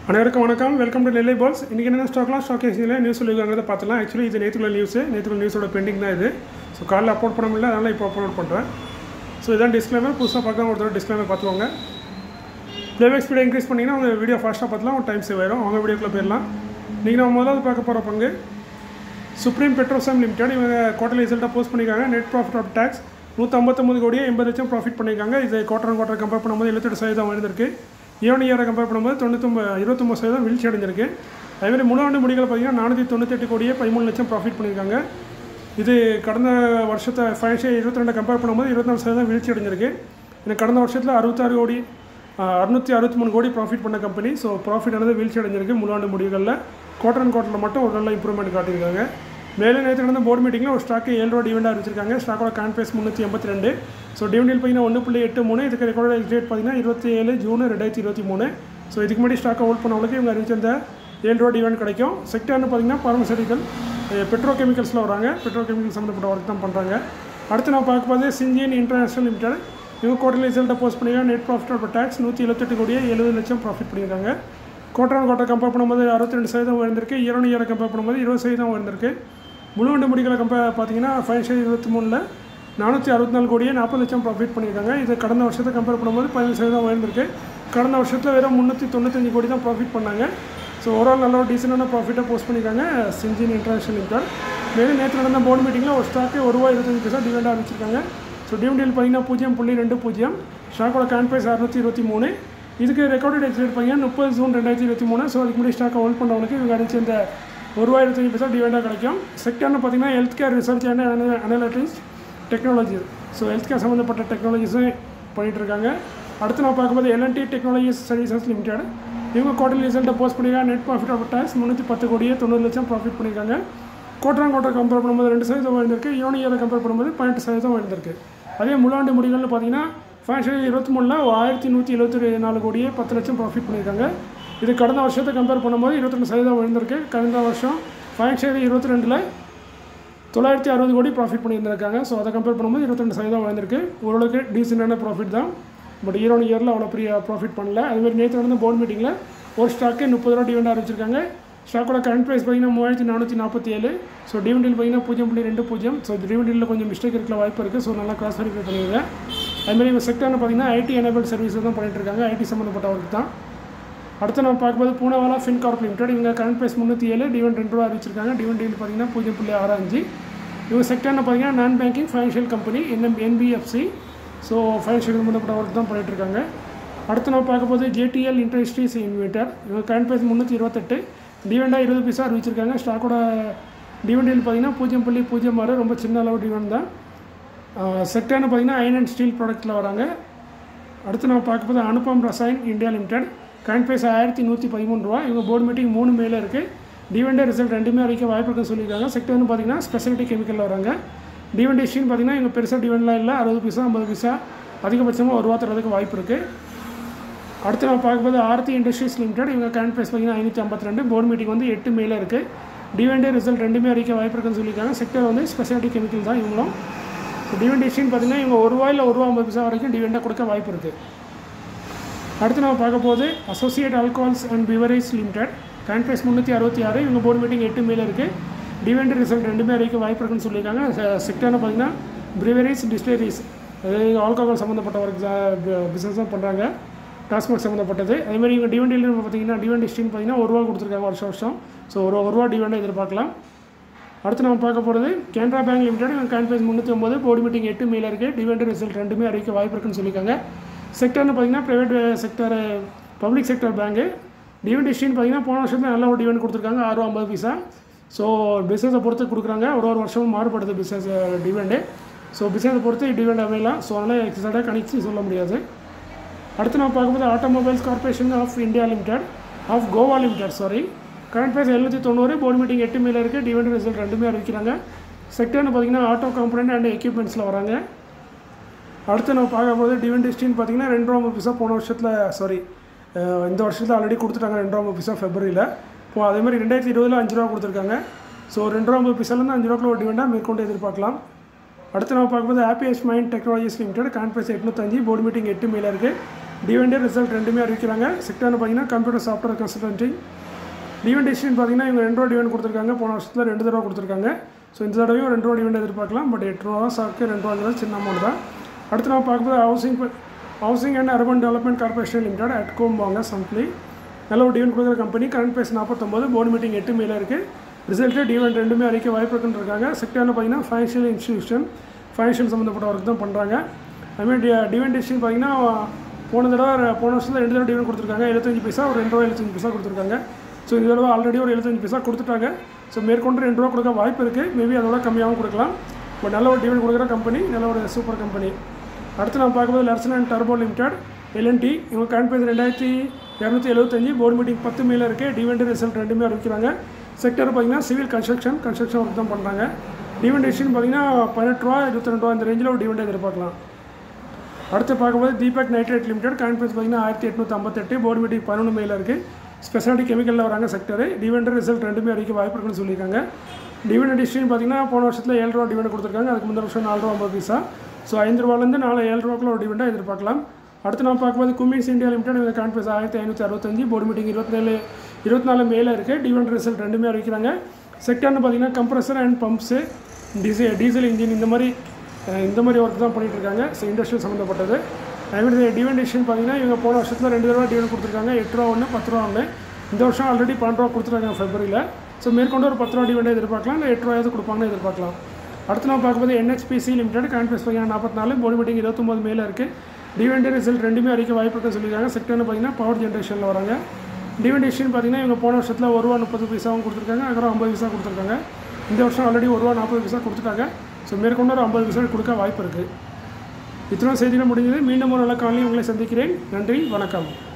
அனைவருக்கும் வணக்கம் welcome to Nellai balls இன்றைக்கி என்ன ஸ்டாக்லாம் ஸ்டாக் எக்ஸ்சேஞ்சில் நியூஸ் சொல்லியிருக்காங்கிறத பார்த்துலாம் ஆக்சுவலி இது நேற்றுக்குள்ள நியூஸு நேற்றுக்குள்ள நியூஸோட பெண்டிங் தான் இது ஸோ காலைல அப்லோட் பண்ண முடியல அதனால் இப்போ அப்லோட் பண்ணுறேன் ஸோ இதான் டிஸ்க்ளைமர் புதுசாக பார்க்கலாம் ஒரு தடவை டிஸ்க்ளைமர் பார்த்துக்கோங்க ப்ளேபேக் ஸ்பீடை இன்க்ரீஸ் பண்ணிங்கன்னா உங்கள் வீடியோ ஃபாஸ்ட்டாக பார்த்துலாம் ஒரு டைம் சேவ் ஆயிரும் அவங்க வீடியோக்குள்ளே போயிடலாம் இன்றைக்கி நம்ம முதல்ல பார்க்க போகிற பங்கு சுப்ரீம் பெட்ரோசம் லிமிடெட் இவங்க குவார்டர் ரிசல்ட்டாக போஸ்ட் பண்ணியிருக்காங்க நெட் ப்ராஃபிட் ஆஃப் டேக்ஸ் நூற்றம்பத்தொம்பது கோடியே எண்பது லட்சம் ப்ராஃபிட் பண்ணியிருக்காங்க இது குவார்டர் குவார்டர் கம்பேர் பண்ணும்போது எழுபத்தெட்டு சதவீதம் வந்திருக்கு ஈவன் இயரை கம்பேர் பண்ணும்போது தொண்ணூத்தொம்பது இருபத்தொம்பது சதவீதம் வீழ்ச்சி அடைஞ்சிருக்கு அதேமாதிரி மூணாண்டு முடிகளை பார்த்தீங்கன்னா நானூற்றி தொண்ணூத்தெட்டு கோடியே பதிமூணு லட்சம் ப்ராஃபிட் பண்ணியிருக்காங்க இது கடந்த வருஷத்தை ஃபைனான்ஷியல் இருபத்தி ரெண்டு கம்பேர் பண்ணும்போது இருபத்தாலு சதவீதம் வீழ்ச்சி அடைஞ்சிருக்கு இந்த கடந்த வருஷத்தில் அறுபத்தாறு கோடி அறுநூற்றி அறுபத்தி மூணு கோடி ப்ராஃபிட் பண்ண கம்பெனி ஸோ ப்ராஃபிட் ஆனது வீழ்ச்சி அடைஞ்சிருக்கு மூணாண்டு முடிவுகளில் குவார்டர் அண்ட் குவார்ட்டரில் மட்டும் ஒரு நல்ல இம்ப்ரூவ்மெண்ட் காட்டியிருக்காங்க மேலே நேற்று நடந்த போர்டு மீட்டிங்கில் ஒரு ஸ்டாக்கு ஏழு ரூபா டிவெண்டாக அறிவிச்சிருக்காங்க ஸ்டாக்கோட கான்ஃபேஸ் முந்நூற்றி எண்பத்தி ரெண்டு ஸோ டிவிண்டில் பார்த்தீங்கன்னா ஒன்று புள்ளி எட்டு மூணு இதுக்கு ரெக்கார்ட் டேட் பார்த்தீங்கன்னா இருபத்தி ஏழு ஜூன் ரெண்டாயிரத்தி இருபத்தி மூணு ஸோ இதுக்கு முன்னாடி ஸ்டாக்கை ஹோல்ட் பண்ணவங்களுக்கு இவங்க அறிவிச்சிருந்த ஏழு ரூபா டிவெண்ட் கிடைக்கும் செக்டர்னு பார்த்தீங்கன்னா பார்மசூட்டிக்கல் பெட்ரோ கெமிக்கல்ஸில் வராங்க பெட்ரோ கெமிக்கல் சம்மந்தப்பட்ட ஒர்க் தான் பண்ணுறாங்க அடுத்து நான் பார்க்க போது சிஞ்சியன் இன்டர்நேஷனல் லிமிடெட் இவங்க குவார்டர்லி ரிசல்ட்டை போஸ்ட் பண்ணியிருக்காங்க நெட் ப்ராஃபிட் ஆஃப் டேக்ஸ் நூற்றி எழுபத்தெட்டு கோடியே எழுபது லட்சம் ப்ராஃபிட் பண்ணியிருக்காங்க குவார்டர் அண்ட் குவார்டர் கம்பேர் பண்ணும்போது அறுபத்தி ரெண்டு சதவீதம் உயர்ந்திருக்கு இயர் இயரை கம்பேர் பண்ணும்போது இருபது சதவீதம் உயர்ந்திருக்கு முழு ஆண்டு முடிகளை கம்பேர் பார்த்தீங்கன்னா ஃபைனான்ஷியல் இருபத்தி மூணில் நானூற்றி அறுபத்தி நாலு கோடியே நாற்பது லட்சம் ப்ராஃபிட் பண்ணியிருக்காங்க இது கடந்த வருஷத்தை கம்பேர் பண்ணும்போது பதினஞ்சு சதவீதம் உயர்ந்திருக்கு கடந்த வருஷத்தில் வெறும் முந்நூற்றி தொண்ணூத்தஞ்சு கோடி தான் ப்ராஃபிட் பண்ணாங்க ஸோ ஓவரால் நல்ல ஒரு டீசெண்டான ப்ராஃபிட்டை போஸ்ட் பண்ணியிருக்காங்க சிஞ்சின் இன்டர்நேஷனல் லிமிடெட் மேலும் நேற்று நடந்த போர்டு மீட்டிங்கில் ஒரு ஸ்டாக்கு ஒரு ரூபா இருபத்தஞ்சு பைசா டிவெண்டாக அறிவிச்சிருக்காங்க ஸோ டிவிண்டியில் பார்த்தீங்கன்னா பூஜ்ஜியம் புள்ளி ரெண்டு பூஜ்ஜியம் ஸ்டாக்கோட கேன் ப்ரைஸ் அறுநூற்றி இருபத்தி மூணு இதுக்கு ரெக்கார்டட் எக்ஸ்டேட் பார்த்தீங்கன்னா முப்பது ஜூன் ரெண்டாயிரத்தி இருபத்தி மூணு ஸோ அதுக்கு முன்னாடி ஸ்டாக்கை ஹோல்ட் பண்ணவங்களுக்கு இவங்க அடிச்சு இந்த ஒரு ரூபாய் இருபத்தஞ்சு பைசா டிவெண்டாக கிடைக்கும் செக்டர்னு பார்த்தீங்கன்னா health care research and analytics technology so health care சம்மந்தப்பட்ட டெக்னாலஜிஸும் பண்ணிகிட்டு இருக்காங்க அடுத்து நான் பார்க்கும்போது எல்என்டி டெக்னாலஜிஸ் சர்வீசஸ் லிமிடெட் இவங்க குவார்டர் ரிசல்ட்டை போஸ்ட் பண்ணியிருக்காங்க நெட் ப்ராஃபிட் ஆஃப் டேக்ஸ் முந்நூற்றி பத்து கோடியே தொண்ணூறு லட்சம் ப்ராஃபிட் பண்ணியிருக்காங்க குவார்டர் குவார்டர் கம்பேர் பண்ணும்போது ரெண்டு சதவீதம் வந்திருக்கு யோனி இயரை கம்பேர் பண்ணும்போது பன்னெண்டு சதவீதம் வந்திருக்கு அதே முழாண்டு முடிவுகள்னு பார்த்தீங்கன்னா ஃபைனான்ஷியல் இருபத்தி மூணில் ஆயிரத்தி நூற்றி எழுபத்தி நாலு கோடியே பத்து லட்சம் ப்ராஃபிட் பண்ணியிருக்காங்க இது கடந்த வருஷத்தை கம்பேர் பண்ணும்போது இருபத்தெண்டு சதவீதம் விழுந்திருக்கு கடந்த வருஷம் ஃபைனான்ஷியல் இருபத்தி ரெண்டில் தொள்ளாயிரத்தி அறுபது கோடி ப்ராஃபிட் பண்ணியிருந்திருக்காங்க ஸோ அதை கம்பேர் பண்ணும்போது இருபத்தெண்டு சதவீதம் வளர்ந்துருக்கு ஓரளவுக்கு டீசெண்டான ப்ராஃபிட் தான் பட் இயர் ஒன் இயரில் அவ்வளோ பெரிய ப்ராஃபிட் பண்ணல அதுமாதிரி நேற்று நடந்த போர்டு மீட்டிங்கில் ஒரு ஸ்டாக்கு முப்பது ரூபா டிவெண்ட் ஆரம்பிச்சிருக்காங்க ஸ்டாக்கோட கரண்ட் ப்ரைஸ் பார்த்தீங்கன்னா மூவாயிரத்தி நானூற்றி நாற்பத்தி ஏழு ஸோ டிவெண்டில் பார்த்தீங்கன்னா பூஜ்ஜியம் புள்ளி ரெண்டு பூஜ்ஜியம் ஸோ டிவெண்டில் கொஞ்சம் மிஸ்டேக் இருக்கிற வாய்ப்பு இருக்குது ஸோ நல்லா கிராஸ் வெரிஃபை பண்ணிடுங்க அதுமாதிரி இந்த செக்டர்னு பார்த்தீங்கன்னா ஐடி எனேபிள் சர்வீஸ் தான் பண்ணிட்டு இருக்காங்க ஐடி சம்மந்தப்பட்ட ஒர்க் தான் அடுத்து நம்ம பார்க்கும்போது பூனவாலா ஃபின் கார்ப் லிமிடெட் இவங்க கரண்ட் ப்ரைஸ் முந்நூற்றி ஏழு டிவெண்ட் ரெண்டு ரூபா அறிவிச்சிருக்காங்க டிவெண்ட் டீல் பார்த்தீங்கன்னா பூஜ்ஜியம் புள்ளி ஆறு அஞ்சு இவங்க செக்டர்னு பார்த்தீங்கன்னா non banking financial company NM NBFC so financial சம்மந்தப்பட்ட ஒர்க் தான் பண்ணிட்டு இருக்காங்க அடுத்து நம்ம பார்க்கும்போது ஜேடிஎல் இண்டஸ்ட்ரீஸ் இன்வெர்டர் இவங்க கரண்ட் ப்ரைஸ் முந்நூற்றி இருபத்தெட்டு டிவெண்டாக இருபது பைசா அறிவிச்சிருக்காங்க ஸ்டாக்கோட டிவெண்டில் பார்த்தீங்கன்னா பூஜ்ஜியம் புள்ளி பூஜ்ஜியம் ஆறு ரொம்ப சின்ன அளவு டிவெண்ட் தான் செக்டர்னு பார்த்தீங்கன்னா அயன் அண்ட் ஸ்டீல் ப்ராடக்ட்டில் வராங்க அடுத்து நம்ம பார்க்கும்போது Anupam Rasayan India limited current price ஆயிரத்தி நூற்றி பதிமூணு ரூபா இவங்க போர்டு மீட்டிங் மூணு மேலே இருக்குது டிவெண்டே ரிசல்ட் ரெண்டுமே அறிக்க வாய்ப்பு இருக்குன்னு சொல்லியிருக்காங்க செக்டர்னு பார்த்தீங்கன்னா ஸ்பெஷாலிட்டி கெமிக்கலில் வராங்க டிவெண்ட் ஸ்டீன் பார்த்தீங்கன்னா இவங்க பெருசாக டிவெண்ட்லாம் இல்லை அறுபது பைசா ஐம்பது பைசா அதிகபட்சமாக ஒரு ரூபா தரதுக்கு வாய்ப்பு இருக்குது அடுத்து நம்ம பார்க்கும்போது ஆர்த்தி இண்டஸ்ட்ரீஸ் லிமிடெட் இவங்க கரண்ட் ப்ரைஸ் பார்த்தீங்கன்னா ஐநூற்றி ஐம்பத்தி ரெண்டு போர்டு மீட்டிங் வந்து எட்டு மேலே இருக்குது டிவெண்டே ரிசல்ட் ரெண்டுமே அறிக்க வாய்ப்பு இருக்குன்னு சொல்லியிருக்காங்க செக்டர் வந்து ஸ்பெஷாலிட்டி கெமிக்கல் தான் இவங்களும் டிவெண்ட் ஸ்டீன் பார்த்தீங்கன்னா இவங்க ஒரு ரூபாயில் ஒரு ரூபா ஐம்பது பைசா வரைக்கும் டிவெண்டாக கொடுக்க வாய்ப்பு இருக்குது அடுத்து நம்ம பார்க்க போது associate alcohols and beverage limited current price முந்நூற்றி அறுபத்தி ஆறு இவங்க போர்டு மீட்டிங் எட்டு மேலே இருக்குது டிவெண்ட் ரிசல்ட் ரெண்டுமே அறிக்க வாய்ப்பு இருக்குன்னு சொல்லியிருக்காங்க செக்டர்னு பார்த்தீங்கன்னா பிரிவரேஜ் டிஸ்டிலரிஸ் அதாவது ஆல்கோஹால் சம்மந்தப்பட்ட ஒர்க் பிஸ்னஸ் தான் பண்ணுறாங்க டாஸ்மாக் சம்மந்தப்பட்டது அதேமாதிரி இவங்க டிவெண்டில் பார்த்தீங்கன்னா டிவெண்ட் ஸ்டீன் பார்த்தீங்கன்னா ஒரு ரூபா கொடுத்துருக்காங்க வருஷம் வருஷம் ஸோ ஒரு ஒரு ரூபா டிவெண்டை எதிர்பார்க்கலாம் அடுத்து நம்ம பார்க்க போகிறது கேனரா பேங்க் லிமிடெட் இவங்க கேன் ப்ரைஸ் முந்நூற்றி ஒம்பது போர்டு மீட்டிங் எட்டு மேலே இருக்குது டிவெண்ட் ரிசல்ட் ரெண்டுமே அறிக்க வாய்ப்பு இருக்குன்னு சொல்லியிருக்காங்க செக்டர்னு பார்த்தீங்கன்னா private sector public sector bank dividend ஸ்டீன் பார்த்தீங்கன்னா போன வருஷத்தில் நல்ல ஒரு டிவெண்ட் கொடுத்துருக்காங்க ஆறு ஐம்பது பைசா ஸோ பிஸ்னஸை பொறுத்து கொடுக்குறாங்க ஒரு ஒரு வருஷமும் மாறுபடுது பிஸ்னஸ் டிவெண்டு ஸோ பிஸ்னஸை பொறுத்து டிவெண்ட் அமையலாம் ஸோ அதனால் எக்ஸாக்டாக கணிச்சு சொல்ல முடியாது அடுத்து நம்ம பார்க்கும்போது automobiles corporation of India limited of Goa limited sorry current price எழுநூற்றி தொண்ணூறு போர்டு மீட்டிங் எட்டு மேலே இருக்குது டிவெண்ட் ரிசல்ட் ரெண்டுமே அறிவிக்கிறாங்க செக்டர்னு பார்த்தீங்கன்னா ஆட்டோ காம்பனண்ட் அண்ட் எக்யூப்மெண்ட்ஸில் வராங்க அடுத்து நம்ம பார்க்கும்போது டிவெண்ட் ஸ்டீன் பார்த்தீங்கன்னா ரெண்டு ரூபா பைசா போன வருஷத்தில் சாரி இந்த வருஷத்தில் ஆல்ரெடி கொடுத்துட்டாங்க ரெண்டு ரூபா பைசா ஃபெப்ரவரியில் இப்போ அதேமாதிரி ரெண்டாயிரத்தி இருபதில் அஞ்சு ரூபா கொடுத்துருக்காங்க ஸோ ரெண்டு ரூபா பைசாலேருந்து அஞ்சு ரூபாக்குள்ள ஒரு டிவெண்டாக மேற்கொண்டு எதிர்பார்க்கலாம் அடுத்து நம்ம பார்க்கும்போது happiest mind technologies limited conference எட்நூத்தஞ்சு போர்டு மீட்டிங் எட்டு மேலே இருக்குது டிவெண்டே ரிசல்ட் ரெண்டுமே அறிவிக்கிறாங்க செக்டர்னு பார்த்தீங்கன்னா computer software consulting dividend decision பார்த்தீங்கன்னா இவங்க ரெண்டு ரூபா டிவெண்ட் கொடுத்துருக்காங்க போன வருஷத்தில் ரெண்டு தடவை கொடுத்துருக்காங்க ஸோ இந்த தடவையும் ரெண்டு ரூபா டிவெண்ட் எதிர்பார்க்கலாம் பட் எட்டு ரூபா சாக்கு ரெண்டு ரூபாங்கிறது சின்ன அமௌண்ட் தான் அடுத்து நம்ம பார்க்கும்போது housing housing and urban development corporation limited அட்கோம் வாங்க சம்ப்ளி நல்ல ஒரு டிவெண்ட் கொடுக்குற கம்பெனி கரண்ட் பேஸ் நாற்பத்தொம்பது போர்டு மீட்டிங் எட்டு மேலே இருக்குது ரிசல்ட்டு டிவெண்ட் ரெண்டுமே அறிக்க வாய்ப்பு இருக்குன்னு இருக்காங்க செக்டர்னு பார்த்தீங்கன்னா ஃபைனான்ஷியல் இன்ஸ்டியூஷன் ஃபைனான்ஷியல் சம்மந்தப்பட்ட ஒர்க் தான் பண்ணுறாங்க அதுமாதிரி டி டிவெண்ட் டிசிஷன் பார்த்தீங்கன்னா போன தடவை போன வருஷத்தில் ரெண்டு தடவை டிவெண்ட் கொடுத்துருக்காங்க எழுபத்தஞ்சு பைசா ஒரு ரெண்டு ரூபா எழுபத்தஞ்சு பைசா கொடுத்துருக்காங்க ஸோ இந்த தடவை ஆல்ரெடி ஒரு எழுபத்தஞ்சு பைசா கொடுத்துட்டாங்க ஸோ மேற்கொண்டு ரெண்டு ரூபா கொடுக்க வாய்ப்பு இருக்குது மேபி அதோட கம்மியாகவும் கொடுக்கலாம் பட் நல்ல ஒரு டிவெண்ட் கொடுக்குற கம்பெனி நல்ல ஒரு சூப்பர் கம்பெனி அடுத்து நம்ம பார்க்கும்போது லர்சன் அண்ட் டர்போ லிமிடெட் எல்என்டி இவங்க கரண்ட் பேஸ் ரெண்டாயிரத்தி இரநூத்தி எழுபத்தஞ்சு போர்டு மீட்டிங் பத்து மேலே இருக்குது டிவெண்ட் ரிசல்ட் ரெண்டுமே அறிவிக்கிறாங்க செக்டர் பார்த்தீங்கன்னா சிவில் கன்ஸ்ட்ரக்ஷன் கன்ஸ்ட்ரக்ஷன் ஒர்க் தான் பண்ணுறாங்க டிவெண்ட் டிசிஷன் பார்த்தீங்கன்னா பதினெட்டு ரூபா இருபத்தி ரெண்டு ரூபா இந்த ரேஞ்சில் ஒரு டிவெண்ட் எதிர்பார்க்கலாம் அடுத்து பார்க்கும்போது Deepak nitrate limited current price பார்த்தீங்கன்னா ஆயிரத்தி எட்நூற்றி ஐம்பத்தெட்டு போர்டு மீட்டிங் பதினொன்று மேலே இருக்குது ஸ்பெஷாலிட்டி கெமிக்கலில் வராங்க செக்டரு டிவெண்ட் ரிசல்ட் ரெண்டுமே அறிவிக்க வாய்ப்பு இருக்குன்னு சொல்லியிருக்காங்க டிவெண்ட் டிசிஷன் பார்த்தீங்கன்னா போன வருஷத்தில் ஏழு ரூபா டிவெண்ட் கொடுத்துருக்காங்க அதுக்கு முந்தின வருஷம் நாலு ரூபா ஐம்பது பைசா ஸோ ஐந்து ரூபாலேருந்து நாலு ஏழு ரூபாக்குள்ள ஒரு டிவெண்டாக எதிர்பார்க்கலாம் அடுத்து நம்ம பார்க்கும்போது குமின்ஸ் இந்தியா லிமிடெட் இந்த கரண்ட் பேஸ் ஆயிரத்தி ஐநூற்றி அறுபத்தஞ்சு போர்டு மீட்டிங் இருபத்தேழு இருபத்தி நாலு மேலே இருக்குது டிவெண்ட் ரிசல்ட் ரெண்டுமே அறிவிக்கிறாங்க செக்டர்னு பார்த்தீங்கன்னா compressor and pumps diesel diesel engine இந்த மாதிரி அஹ், இந்த மாதிரி ஒர்க் தான் பண்ணிட்டு இருக்காங்க ஸோ இண்டஸ்ட்ரியல் சம்மந்தப்பட்டது அதேமாதிரி டிவெண்ட் டிசிஷன் பார்த்தீங்கன்னா இவங்க போன வருஷத்தில் ரெண்டு தடவை டிவெண்ட் கொடுத்துருக்காங்க எட்டு ரூபா ஒன்று பத்து ரூபா ஒன்று இந்த வருஷம் ஆல்ரெடி பன்னெண்டு ரூபா கொடுத்துருக்காங்க ஃபெப்ரவரியில் ஸோ மேற்கொண்டு ஒரு பத்து ரூபா டிவெண்ட் எதிர்பார்க்கலாம் இல்லை எட்டு ரூபாயாவது கொடுப்பாங்கன்னு எதிர்பார்க்கலாம் அடுத்து நம்ம பார்க்கும்போது என்ஹெச்பிசி லிமிடெட் கரண்ட் பேஸ் பார்த்தீங்கன்னா நாற்பத்தி நாலு போர்டு மீட்டிங் இருபத்தொம்பது மேலே இருக்குது டிவெண்ட் ரிசல்ட் ரெண்டுமே அறிக்க வாய்ப்பு இருக்குன்னு சொல்லியிருக்காங்க செக்டர்னு பார்த்தீங்கன்னா பவர் ஜென்ரேஷனில் வராங்க டிவெண்ட் டிசிஷன் பார்த்தீங்கன்னா இவங்க போன வருஷத்தில் ஒரு ரூபா முப்பது பைசாவும் கொடுத்துருக்காங்க அதுக்கப்புறம் ஐம்பது பைசா கொடுத்துருக்காங்க இந்த வருஷம் ஆல்ரெடி ஒரு ரூபா நாற்பது பைசா கொடுத்துட்டாங்க ஸோ மேற்கொண்டு ஒரு ஐம்பது பைசா கொடுக்க வாய்ப்பு இருக்குது இத்தனை செய்திகள் முடிஞ்சது மீண்டும் ஒரு நல்ல காலையில் உங்களை சந்திக்கிறேன் நன்றி வணக்கம்